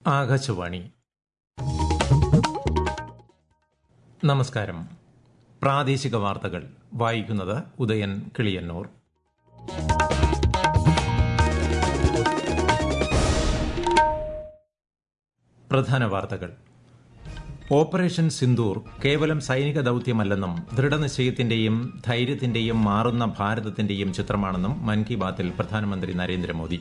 ആകാശവാണി നമസ്കാരം പ്രാദേശിക വാർത്തകൾ വായിക്കുന്നത് ഉദയൻ കിളിയന്നൂർ പ്രധാന വാർത്തകൾ ഓപ്പറേഷൻ സിന്ദൂർ കേവലം സൈനിക ദൌത്യമല്ലെന്നും ദൃഢനിശ്ചയത്തിന്റെയും ധൈര്യത്തിന്റെയും മാറുന്ന ഭാരതത്തിന്റെയും ചിത്രമാണെന്നും മൻ കി ബാത്തിൽ പ്രധാനമന്ത്രി നരേന്ദ്രമോദി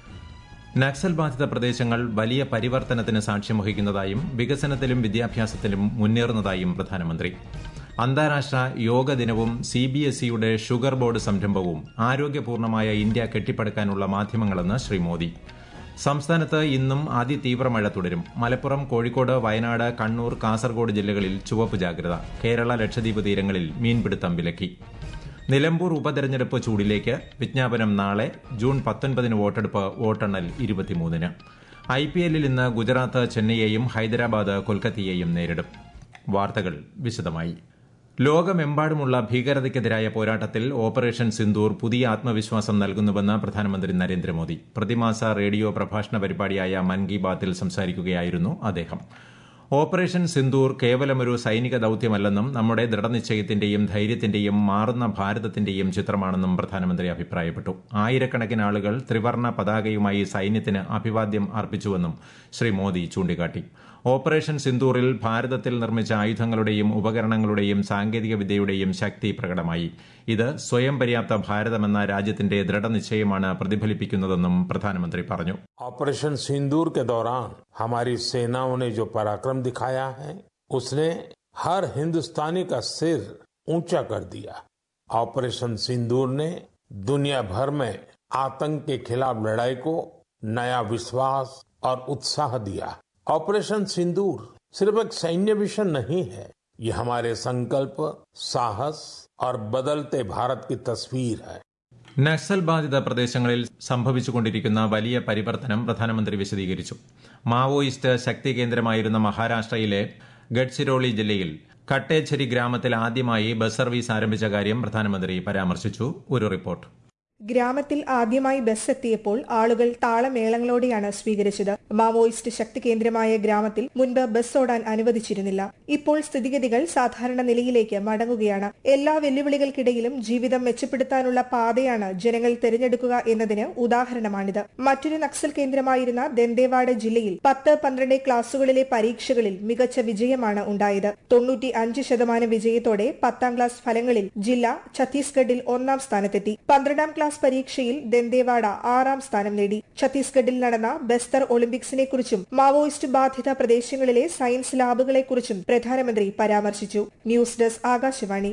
നക്സൽ ബാധിത പ്രദേശങ്ങൾ വലിയ പരിവർത്തനത്തിന് സാക്ഷ്യം വഹിക്കുന്നതായും വികസനത്തിലും വിദ്യാഭ്യാസത്തിലും മുന്നേറുന്നതായും പ്രധാനമന്ത്രി അന്താരാഷ്ട്ര യോഗ ദിനവും സി ബി എസ് ഇയുടെ ഷുഗർ ബോർഡ് സംരംഭവും ആരോഗ്യപൂർണമായ ഇന്ത്യ കെട്ടിപ്പടുക്കാനുള്ള മാധ്യമങ്ങളെന്ന് ശ്രീ മോദി സംസ്ഥാനത്ത് ഇന്നും അതിതീവ്ര മഴ തുടരും മലപ്പുറം കോഴിക്കോട് വയനാട് കണ്ണൂർ കാസർഗോഡ് ജില്ലകളിൽ ചുവപ്പ് ജാഗ്രത കേരള ലക്ഷദ്വീപ് തീരങ്ങളിൽ മീൻപിടുത്തം വിലക്കി നിലമ്പൂർ ഉപതെരഞ്ഞെടുപ്പ് ചൂടിലേക്ക് വിജ്ഞാപനം നാളെ ജൂൺ പത്തൊൻപതിന് വോട്ടെടുപ്പ് വോട്ടെണ്ണൽ ഇരുപത്തിമൂന്നിന് ഐ പി എല്ലിൽ ഇന്ന് ഗുജറാത്ത് ചെന്നൈയെയും ഹൈദരാബാദ് കൊൽക്കത്തയെയും നേരിടും വാർത്തകൾ വിശദമായി ലോകമെമ്പാടുമുള്ള ഭീകരതയ്ക്കെതിരായ പോരാട്ടത്തിൽ ഓപ്പറേഷൻ സിന്ദൂർ പുതിയ ആത്മവിശ്വാസം നൽകുന്നുവെന്ന് പ്രധാനമന്ത്രി നരേന്ദ്രമോദി പ്രതിമാസ റേഡിയോ പ്രഭാഷണ പരിപാടിയായ മൻ കി ബാത്തിൽ സംസാരിക്കുകയായിരുന്നു അദ്ദേഹം ഓപ്പറേഷൻ സിന്ദൂർ കേവലമൊരു സൈനിക ദൌത്യമല്ലെന്നും നമ്മുടെ ദൃഢനിശ്ചയത്തിന്റെയും ധൈര്യത്തിന്റെയും മാറുന്ന ഭാരതത്തിന്റെയും ചിത്രമാണെന്നും പ്രധാനമന്ത്രി അഭിപ്രായപ്പെട്ടു ആയിരക്കണക്കിന് ആളുകൾ ത്രിവർണ പതാകയുമായി സൈന്യത്തിന് അഭിവാദ്യം അർപ്പിച്ചുവെന്നും ശ്രീ മോദി ചൂണ്ടിക്കാട്ടി ഓപ്പറേഷൻ സിന്ദൂറിൽ ഭാരതത്തിൽ നിർമ്മിച്ച ആയുധങ്ങളുടെയും ഉപകരണങ്ങളുടെയും സാങ്കേതിക വിദ്യയുടെയും ശക്തി പ്രകടമായി ഇത് സ്വയം പര്യാപ്ത ഭാരതമെന്ന രാജ്യത്തിന്റെ ദൃഢനിശ്ചയമാണ് പ്രതിഫലിപ്പിക്കുന്നതെന്നും പ്രധാനമന്ത്രി പറഞ്ഞു ऑपरेशन सिंदूर के दौरान हमारी सेनाओं ने जो पराक्रम दिखाया है उसने हर हिंदुस्तानी का सिर ऊंचा कर दिया ऑपरेशन सिंदूर ने दुनिया भर में आतंक के खिलाफ लड़ाई को नया विश्वास और उत्साह दिया ऑपरेशन सिंदूर सिर्फ एक सैन्य मिशन नहीं है ये हमारे संकल्प साहस और बदलते भारत की तस्वीर है നക്സൽ ബാധിത പ്രദേശങ്ങളിൽ സംഭവിച്ചുകൊണ്ടിരിക്കുന്ന വലിയ പരിവർത്തനം പ്രധാനമന്ത്രി വിശദീകരിച്ചു മാവോയിസ്റ്റ് ശക്തി കേന്ദ്രമായിരുന്ന മഹാരാഷ്ട്രയിലെ ഗഡ്ചിരോളി ജില്ലയിൽ കട്ടേച്ചരി ഗ്രാമത്തിൽ ആദ്യമായി ബസ് സർവീസ് ആരംഭിച്ച കാര്യം പ്രധാനമന്ത്രി പരാമർശിച്ചു ഒരു റിപ്പോർട്ട് ഗ്രാമത്തിൽ ആദ്യമായി ബസ് എത്തിയപ്പോൾ ആളുകൾ താളമേളങ്ങളോടെയാണ് സ്വീകരിച്ചത് മാവോയിസ്റ്റ് ശക്തി കേന്ദ്രമായ ഗ്രാമത്തിൽ മുൻപ് ബസ് ഓടാൻ അനുവദിച്ചിരുന്നില്ല ഇപ്പോൾ സ്ഥിതിഗതികൾ സാധാരണ നിലയിലേക്ക് മടങ്ങുകയാണ് എല്ലാ വെല്ലുവിളികൾക്കിടയിലും ജീവിതം മെച്ചപ്പെടുത്താനുള്ള പാതയാണ് ജനങ്ങൾ തിരഞ്ഞെടുക്കുക എന്നതിന് ഉദാഹരണമാണിത് മറ്റൊരു നക്സൽ കേന്ദ്രമായിരുന്ന ദന്തേവാഡ ജില്ലയിൽ പത്ത് പന്ത്രണ്ട് ക്ലാസുകളിലെ പരീക്ഷകളിൽ മികച്ച വിജയമാണ് ഉണ്ടായത് തൊണ്ണൂറ്റി അഞ്ച് ശതമാനം വിജയത്തോടെ പത്താം ക്ലാസ് ഫലങ്ങളിൽ ജില്ല ഛത്തീസ്ഗഡിൽ ഒന്നാം സ്ഥാനത്തെത്തി പന്ത്രണ്ടാം ക്ലാസ് പരീക്ഷയിൽ ദന്തേവാഡ ആറാം സ്ഥാനം നേടി ഛത്തീസ്ഗഡിൽ നടന്ന ബസ്തർ ഒളിമ്പിക്സിനെ കുറിച്ചും മാവോയിസ്റ്റ് ബാധിത പ്രദേശങ്ങളിലെ സയൻസ് ലാബുകളെക്കുറിച്ചും പ്രധാനമന്ത്രി പരാമർശിച്ചു news desk Akashvani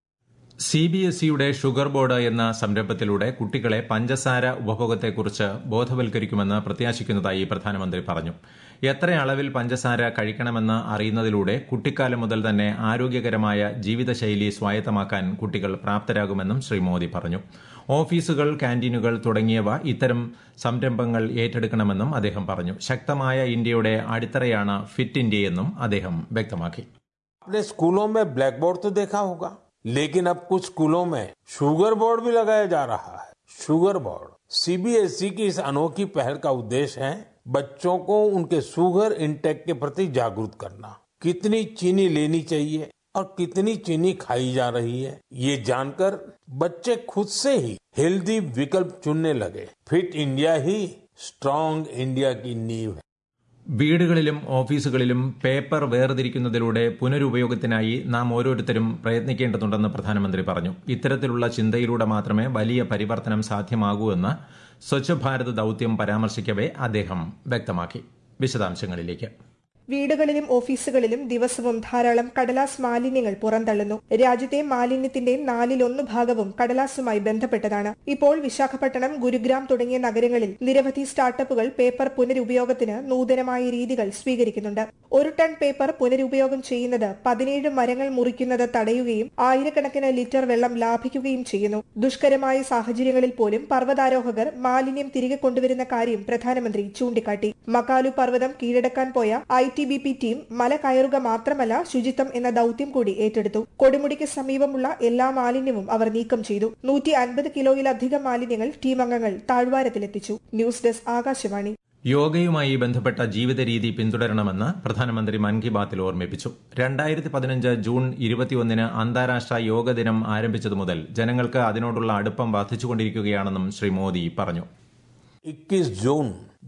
C B S ഇയുടെ ഷുഗർ ബോർഡ് എന്ന സംരംഭത്തിലൂടെ കുട്ടികളെ പഞ്ചസാര ഉപഭോഗത്തെക്കുറിച്ച് ബോധവൽക്കരിക്കുമെന്ന് പ്രത്യാശിക്കുന്നതായി പ്രധാനമന്ത്രി പറഞ്ഞു എത്ര അളവിൽ പഞ്ചസാര കഴിക്കണമെന്ന് അറിയുന്നതിലൂടെ കുട്ടിക്കാലം മുതൽ തന്നെ ആരോഗ്യകരമായ ജീവിതശൈലി സ്വായത്തമാക്കാൻ കുട്ടികൾ പ്രാപ്തരാകുമെന്നും ശ്രീ മോദി പറഞ്ഞു ഓഫീസുകൾ ക്യാന്റീനുകൾ തുടങ്ങിയവ ഇത്തരം സംരംഭങ്ങൾ ഏറ്റെടുക്കണമെന്നും അദ്ദേഹം പറഞ്ഞു ശക്തമായ ഇന്ത്യയുടെ അടിത്തറയാണ് ഫിറ്റ് ഇന്ത്യയെന്നും അദ്ദേഹം വ്യക്തമാക്കി आपने स्कूलों में ब्लैक बोर्ड तो देखा होगा लेकिन अब कुछ स्कूलों में शुगर बोर्ड भी लगाया जा रहा है शुगर बोर्ड सीबीएसई की इस अनोखी पहल का उद्देश्य है बच्चों को उनके शुगर इंटेक के प्रति जागरूक करना कितनी चीनी लेनी चाहिए और कितनी चीनी खाई जा रही है ये जानकर बच्चे खुद से ही हेल्दी विकल्प चुनने लगे फिट इंडिया ही स्ट्रांग इंडिया की नींव है വീടുകളിലും ഓഫീസുകളിലും പേപ്പർ വേർതിരിക്കുന്നതിലൂടെ പുനരുപയോഗത്തിനായി നാം ഓരോരുത്തരും പ്രയത്നിക്കേണ്ടതുണ്ടെന്ന് പ്രധാനമന്ത്രി പറഞ്ഞു ഇത്തരത്തിലുള്ള ചിന്തയിലൂടെ മാത്രമേ വലിയ പരിവർത്തനം സാധ്യമാകൂ എന്ന് സ്വച്ഛ് ഭാരത് ദൌത്യം പരാമർശിക്കവേ അദ്ദേഹം വ്യക്തമാക്കി വിശദാംശങ്ങളിലേക്ക് വീടുകളിലും ഓഫീസുകളിലും ദിവസവും ധാരാളം കടലാസ് മാലിന്യങ്ങൾ പുറന്തള്ളുന്നു രാജ്യത്തെ മാലിന്യത്തിന്റെ നാലിലൊന്ന് ഭാഗവും കടലാസുമായി ബന്ധപ്പെട്ടതാണ് ഇപ്പോൾ വിശാഖപട്ടണം ഗുരുഗ്രാം തുടങ്ങിയ നഗരങ്ങളിൽ നിരവധി സ്റ്റാർട്ടപ്പുകൾ പേപ്പർ പുനരുപയോഗത്തിന് നൂതനമായ രീതികൾ സ്വീകരിക്കുന്നുണ്ട് ഒരു ടൺ പേപ്പർ പുനരുപയോഗം ചെയ്യുന്നത് പതിനേഴ് മരങ്ങൾ മുറിക്കുന്നത് തടയുകയും ആയിരക്കണക്കിന് ലിറ്റർ വെള്ളം ലാഭിക്കുകയും ചെയ്യുന്നു ദുഷ്കരമായ സാഹചര്യങ്ങളിൽ പോലും പർവ്വതാരോഹകർ മാലിന്യം തിരികെ കൊണ്ടുവരുന്ന കാര്യം പ്രധാനമന്ത്രി ചൂണ്ടിക്കാട്ടി മക്കാലു പർവ്വതം കീഴടക്കാൻ പോയ I T B P team മല കയറുക മാത്രമല്ല ശുചിത്വം എന്ന ദൌത്യം കൂടി ഏറ്റെടുത്തു കൊടുമുടിക്ക് സമീപമുള്ള എല്ലാ മാലിന്യവും അവർ നീക്കം ചെയ്തു നൂറ്റി അൻപത് കിലോയിലധികം മാലിന്യങ്ങൾ ടീം അംഗങ്ങൾ താഴ്വാരത്തിലെത്തിച്ചു ന്യൂസ് ഡെസ്ക് ആകാശവാണി യോഗയുമായി ബന്ധപ്പെട്ട ജീവിത രീതി പിന്തുടരണമെന്ന് പ്രധാനമന്ത്രി മൻ കി ബാത്തിൽ ഓർമ്മിപ്പിച്ചു രണ്ടായിരത്തി പതിനഞ്ച് ജൂൺ ഇരുപത്തിയൊന്നിന് അന്താരാഷ്ട്ര യോഗ ദിനം ആരംഭിച്ചതു മുതൽ ജനങ്ങൾക്ക് അതിനോടുള്ള അടുപ്പം വർദ്ധിച്ചുകൊണ്ടിരിക്കുകയാണെന്നും ശ്രീ മോദി പറഞ്ഞു 21 जून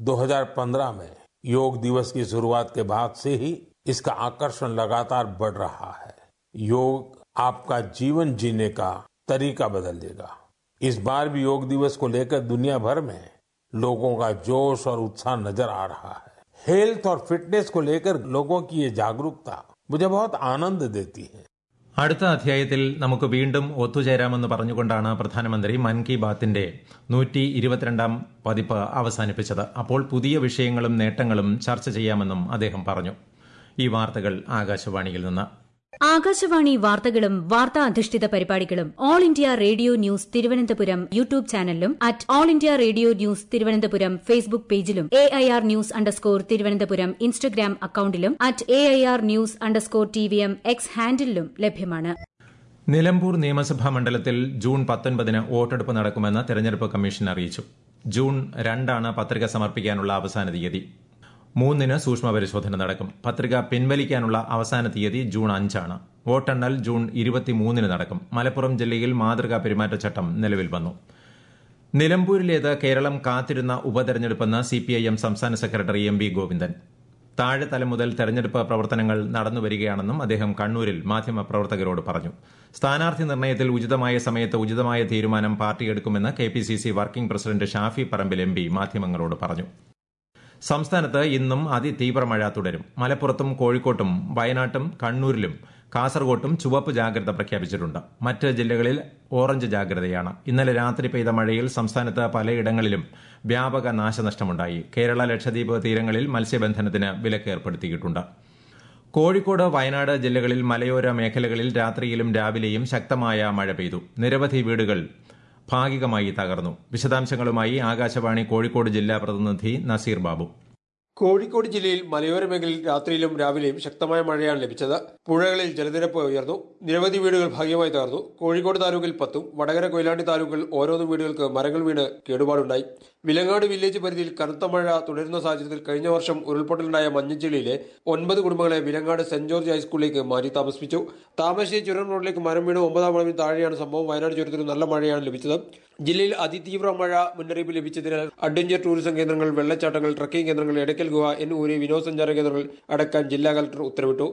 2015 में योग दिवस की शुरुआत के बाद से ही इसका आकर्षण लगातार बढ़ रहा है योग आपका जीवन जीने का तरीका बदल देगा इस बार भी योग दिवस को लेकर दुनिया भर में लोगों का जोश और उत्साह नजर आ रहा है हेल्थ और फिटनेस को लेकर लोगों की ये जागरूकता मुझे बहुत आनंद देती है അടുത്ത അധ്യായത്തിൽ നമുക്ക് വീണ്ടും ഒത്തുചേരാമെന്ന് പറഞ്ഞുകൊണ്ടാണ് പ്രധാനമന്ത്രി മൻ കി ബാത്തിന്റെ നൂറ്റി ഇരുപത്തിരണ്ടാം പതിപ്പ് അവസാനിപ്പിച്ചത് അപ്പോൾ പുതിയ വിഷയങ്ങളും നേട്ടങ്ങളും ചർച്ച ചെയ്യാമെന്നും അദ്ദേഹം പറഞ്ഞു ഈ വാർത്തകൾ ആകാശവാണിയിൽ നിന്ന് ആകാശവാണി വാർത്തകളും വാർത്താ അധിഷ്ഠിത പരിപാടികളും All India Radio news Thiruvananthapuram YouTube ചാനലിലും at All India Radio news Thiruvananthapuram Facebook പേജിലും A I R news underscore Thiruvananthapuram Instagram അക്കൌണ്ടിലും at A I R news underscore T V M X ഹാൻഡിലും ലഭ്യമാണ് നിലമ്പൂർ നിയമസഭാ മണ്ഡലത്തിൽ ജൂൺ പത്തൊൻപതിന് വോട്ടെടുപ്പ് നടക്കുമെന്ന് തെരഞ്ഞെടുപ്പ് കമ്മീഷൻ അറിയിച്ചു ജൂൺ രണ്ടാണ് പത്രിക സമർപ്പിക്കാനുള്ള അവസാന തീയതി മൂന്നിന് സൂക്ഷ്മ പരിശോധന നടക്കും പത്രിക പിൻവലിക്കാനുള്ള അവസാന തീയതി ജൂൺ അഞ്ചാണ് വോട്ടെണ്ണൽ ജൂൺ ഇരുപത്തിമൂന്നിന് നടക്കും മലപ്പുറം ജില്ലയിൽ മാതൃകാ പെരുമാറ്റച്ചട്ടം നിലവിൽ വന്നു നിലമ്പൂരിലേത് കേരളം കാത്തിരുന്ന ഉപതെരഞ്ഞെടുപ്പെന്ന് സിപിഐഎം സംസ്ഥാന സെക്രട്ടറി എം വി ഗോവിന്ദൻ താഴെത്തലം മുതൽ തെരഞ്ഞെടുപ്പ് പ്രവർത്തനങ്ങൾ നടന്നുവരികയാണെന്നും അദ്ദേഹം കണ്ണൂരിൽ മാധ്യമപ്രവർത്തകരോട് പറഞ്ഞു സ്ഥാനാർത്ഥി നിർണയത്തിൽ ഉചിതമായ സമയത്ത് ഉചിതമായ തീരുമാനം പാർട്ടിയെടുക്കുമെന്ന് K P C C working president Shafi Parambil M P മാധ്യമങ്ങളോട് പറഞ്ഞു സംസ്ഥാനത്ത് ഇന്നും അതിതീവ്ര മഴ തുടരും മലപ്പുറത്തും കോഴിക്കോട്ടും വയനാട്ടും കണ്ണൂരിലും കാസർകോട്ടും ചുവപ്പ് ജാഗ്രത പ്രഖ്യാപിച്ചിട്ടുണ്ട് മറ്റ് ജില്ലകളിൽ ഓറഞ്ച് ജാഗ്രതയാണ് ഇന്നലെ രാത്രി പെയ്ത മഴയിൽ സംസ്ഥാനത്ത് പലയിടങ്ങളിലും വ്യാപക നാശനഷ്ടമുണ്ടായി കേരള ലക്ഷദ്വീപ് തീരങ്ങളിൽ മത്സ്യബന്ധനത്തിന് വിലക്ക് ഏർപ്പെടുത്തിയിട്ടുണ്ട് കോഴിക്കോട് വയനാട് ജില്ലകളിൽ മലയോര മേഖലകളിൽ രാത്രിയിലും രാവിലെയും ശക്തമായ മഴ പെയ്തു നിരവധി വീടുകൾ ഭാഗികമായി തകർന്നു വിശദാംശങ്ങളുമായി ആകാശവാണി കോഴിക്കോട് ജില്ലാ പ്രതിനിധി നസീർ ബാബു കോഴിക്കോട് ജില്ലയിൽ മലയോര മേഖലയിൽ രാത്രിയിലും രാവിലെയും ശക്തമായ മഴയാണ് ലഭിച്ചത് പുഴകളിൽ ജലനിരപ്പ് ഉയർന്നു നിരവധി വീടുകൾ ഭാഗ്യമായി തകർന്നു കോഴിക്കോട് താലൂക്കിൽ പത്തും വടകര കൊയിലാണ്ടി താലൂക്കുകളിൽ ഓരോന്നും വീടുകൾക്ക് മരങ്ങൾ വീണ് കേടുപാടുണ്ടായി വിലങ്ങാട് വില്ലേജ് പരിധിയിൽ കനത്ത മഴ തുടരുന്ന സാഹചര്യത്തിൽ കഴിഞ്ഞ വർഷം ഉരുൾപൊട്ടലുണ്ടായ മഞ്ഞച്ചിളിയിലെ ഒൻപത് കുടുംബങ്ങളെ വിലങ്ങാട് സെന്റ് ജോർജ് ഹൈസ്കൂളിലേക്ക് മാറ്റി താമസിപ്പിച്ചു താമരശ്ശേരി ചുരം റോഡിലേക്ക് മരം വീണ് ഒമ്പതാം വളവിന് താഴെയാണ് സംഭവം വയനാട് ചുരത്തിൽ നല്ല മഴയാണ് ലഭിച്ചത് ജില്ലയിൽ അതിതീവ്ര മഴ മുന്നറിയിപ്പ് ലഭിച്ചതിനാൽ അഡ്വഞ്ചർ ടൂറിസം കേന്ദ്രങ്ങൾ വെള്ളച്ചാട്ടങ്ങൾ ട്രക്കിംഗ് കേന്ദ്രങ്ങൾ എടയ്ക്കൽ ഗുഹ എന്നൂരി വിനോദസഞ്ചാര കേന്ദ്രങ്ങൾ അടക്കാൻ ജില്ലാ കലക്ടർ ഉത്തരവിട്ടു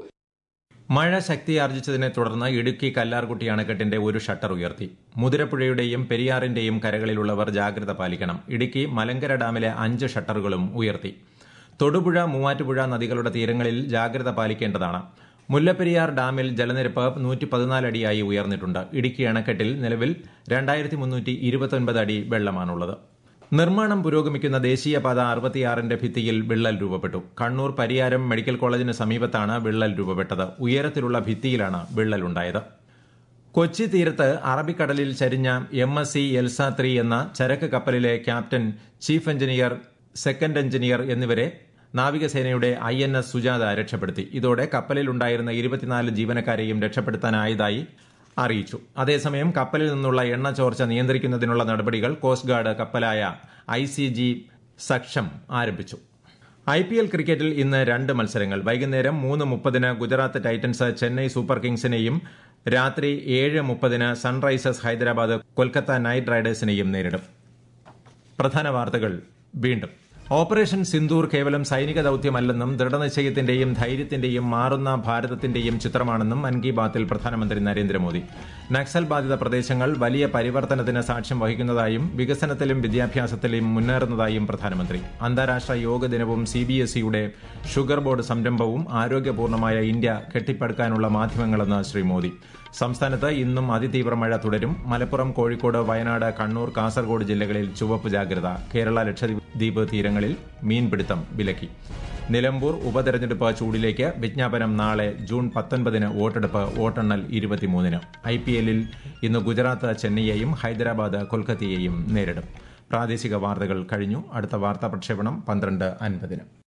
മഴ ശക്തിയാർജിച്ചതിനെ തുടർന്ന് ഇടുക്കി കല്ലാർകുട്ടി അണക്കെട്ടിന്റെ ഒരു ഷട്ടർ ഉയർത്തി മുതിരപ്പുഴയുടെയും പെരിയാറിന്റെയും കരകളിലുള്ളവർ ജാഗ്രത പാലിക്കണം ഇടുക്കി മലങ്കര ഡാമിലെ അഞ്ച് ഷട്ടറുകളും ഉയർത്തി തൊടുപുഴ മൂവാറ്റുപുഴ നദികളുടെ തീരങ്ങളിൽ ജാഗ്രത പാലിക്കേണ്ടതാണ് മുല്ലപ്പെരിയാർ ഡാമിൽ ജലനിരപ്പ് നൂറ്റി പതിനാല് അടിയായി ഉയർന്നിട്ടുണ്ട് ഇടുക്കി അണക്കെട്ടിൽ നിലവിൽ രണ്ടായിരത്തി മുന്നൂറ്റി ഇരുപത്തൊൻപത് അടി വെള്ളമാണുള്ളത് നിർമ്മാണം പുരോഗമിക്കുന്ന ദേശീയപാത അറുപത്തിയാറിന്റെ ഭിത്തിയിൽ വിള്ളൽ രൂപപ്പെട്ടു കണ്ണൂർ പരിയാരം മെഡിക്കൽ കോളേജിന് സമീപത്താണ് വിള്ളൽ രൂപപ്പെട്ടത് ഉയരത്തിലുള്ള ഭിത്തിയിലാണ് വിള്ളലുണ്ടായത് കൊച്ചി തീരത്ത് അറബിക്കടലിൽ ചരിഞ്ഞ M S C Elsa three എന്ന ചരക്ക് കപ്പലിലെ captain chief engineer second engineer എന്നിവരെ നാവികസേനയുടെ ഐ എൻ എസ് സുജാത രക്ഷപ്പെടുത്തി ഇതോടെ കപ്പലിലുണ്ടായിരുന്ന ഇരുപത്തിനാല് ജീവനക്കാരെയും രക്ഷപ്പെടുത്താനായതായി അറിയിച്ചു അതേസമയം കപ്പലിൽ നിന്നുള്ള എണ്ണ ചോർച്ച നിയന്ത്രിക്കുന്നതിനുള്ള നടപടികൾ കോസ്റ്റ് ഗാർഡ് കപ്പലായ ഐ സി ജി സക്ഷം ആരംഭിച്ചു ഐ പി എൽ ക്രിക്കറ്റിൽ ഇന്ന് രണ്ട് മത്സരങ്ങൾ വൈകുന്നേരം മൂന്ന് മുപ്പതിന് ഗുജറാത്ത് ടൈറ്റൻസ് ചെന്നൈ സൂപ്പർ കിങ്സിനെയും രാത്രി ഏഴ് മുപ്പതിന് സൺറൈസേഴ്സ് ഹൈദരാബാദ് കൊൽക്കത്ത നൈറ്റ് റൈഡേഴ്സിനെയും നേരിടും പ്രധാന വാർത്തകൾ വീണ്ടും ഓപ്പറേഷൻ സിന്ദൂർ കേവലം സൈനിക ദൌത്യമല്ലെന്നും ദൃഢനിശ്ചയത്തിന്റെയും ധൈര്യത്തിന്റെയും മാറുന്ന ഭാരതത്തിന്റെയും ചിത്രമാണെന്നും മൻ കി ബാത്തിൽ പ്രധാനമന്ത്രി നരേന്ദ്രമോദി നക്സൽ ബാധിത പ്രദേശങ്ങൾ വലിയ പരിവർത്തനത്തിന് സാക്ഷ്യം വഹിക്കുന്നതായും വികസനത്തിലും വിദ്യാഭ്യാസത്തിലും മുന്നേറുന്നതായും പ്രധാനമന്ത്രി അന്താരാഷ്ട്ര യോഗ ദിനവും സി ബി എസ് ഇയുടെ ഷുഗർ ബോർഡ് സംരംഭവും ആരോഗ്യപൂർണമായ ഇന്ത്യ കെട്ടിപ്പടുക്കാനുള്ള മാധ്യമങ്ങളെന്ന് ശ്രീ മോദി സംസ്ഥാനത്ത് ഇന്നും അതിതീവ്ര മഴ തുടരും മലപ്പുറം കോഴിക്കോട് വയനാട് കണ്ണൂർ കാസർഗോഡ് ജില്ലകളിൽ ചുവപ്പ് ജാഗ്രത കേരള ലക്ഷദ്വീപ് തീരങ്ങളിൽ മീൻപിടുത്തം വിലക്കി നിലമ്പൂർ ഉപതെരഞ്ഞെടുപ്പ് ചൂടിലേക്ക് വിജ്ഞാപനം നാളെ ജൂൺ പത്തൊൻപതിന് വോട്ടെടുപ്പ് വോട്ടെണ്ണൽ ഇരുപത്തിമൂന്നിന് ഐ പി എല്ലിൽ ഇന്ന് ഗുജറാത്ത് ചെന്നൈയെയും ഹൈദരാബാദ് കൊൽക്കത്തയെയും നേരിടും പ്രാദേശിക വാർത്തകൾ കഴിഞ്ഞു അടുത്ത വാർത്താ പ്രക്ഷേപണം പന്ത്രണ്ട് അൻപതിന്